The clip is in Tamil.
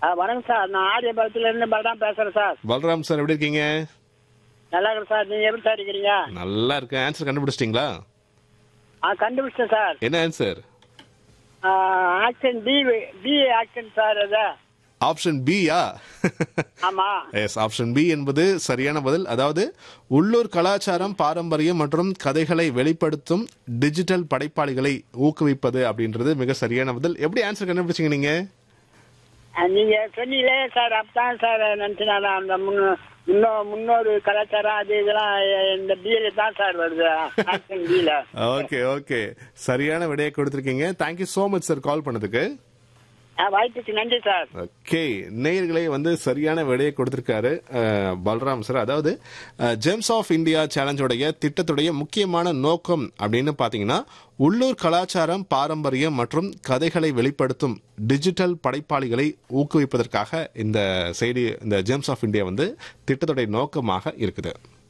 ஆ, வணக்கம் சார் நான் ஆரியபுரத்துல இருந்து பலராம் பேசுறேன் சார் பல்ராம் சார் எப்படி இருக்கீங்க நல்லா இருக்கேன் சார் நீங்க எப்படி சார் இருக்கிறீங்க நல்லா இருக்கேன் ஆன்சர் கண்டுபிடிச்சிட்டிங்களா ஆ கண்டுபிடிச்சேன் சார் என்ன answer action B B action sir அது ஆப்ஷன் பியா ஆமா எஸ் ஆப்ஷன் பி என்பது சரியான பதில் அதாவது உள்ளூர் கலாச்சாரம் பாரம்பரியம் மற்றும் கதைகளை வெளிப்படுத்தும் டிஜிட்டல் படைப்பாளிகளை ஊக்குவிப்பது அப்படின்றது மிக சரியான பதில் எப்படி ஆன்சர் கண்டுபிடிச்சீங்க நீங்க ஆ, நீங்க சொன்னீங்களே சார் அப்பதான் சார் நினைச்சு நான் அந்த முன்னோ முன்னோ முன்னோரு கலாச்சாரம் அது இதெல்லாம் இந்த பில தான் சார் வருது ஆக்ஷன் பில ஓகே ஓகே சரியான விடையை கொடுத்துருக்கீங்க thank you so much sir call பண்ணதுக்கு வாய்ப்புக்கு நன்றி சார் ஓகே நேயர்களே வந்து சரியான விடையை கொடுத்திருக்காரு அஹ், பல்ராம் சார் அதாவது ஜெம்ஸ் ஆஃப் இந்தியா சேலஞ்சோடைய திட்டத்துடைய முக்கியமான நோக்கம் அப்படின்னு பார்த்தீங்கன்னா உள்ளூர் கலாச்சாரம் பாரம்பரியம் மற்றும் கதைகளை வெளிப்படுத்தும் டிஜிட்டல் படைப்பாளிகளை ஊக்குவிப்பதற்காக இந்த செய்தி இந்த ஜெம்ஸ் ஆஃப் இந்தியா வந்து திட்டத்துடைய நோக்கமாக இருக்குது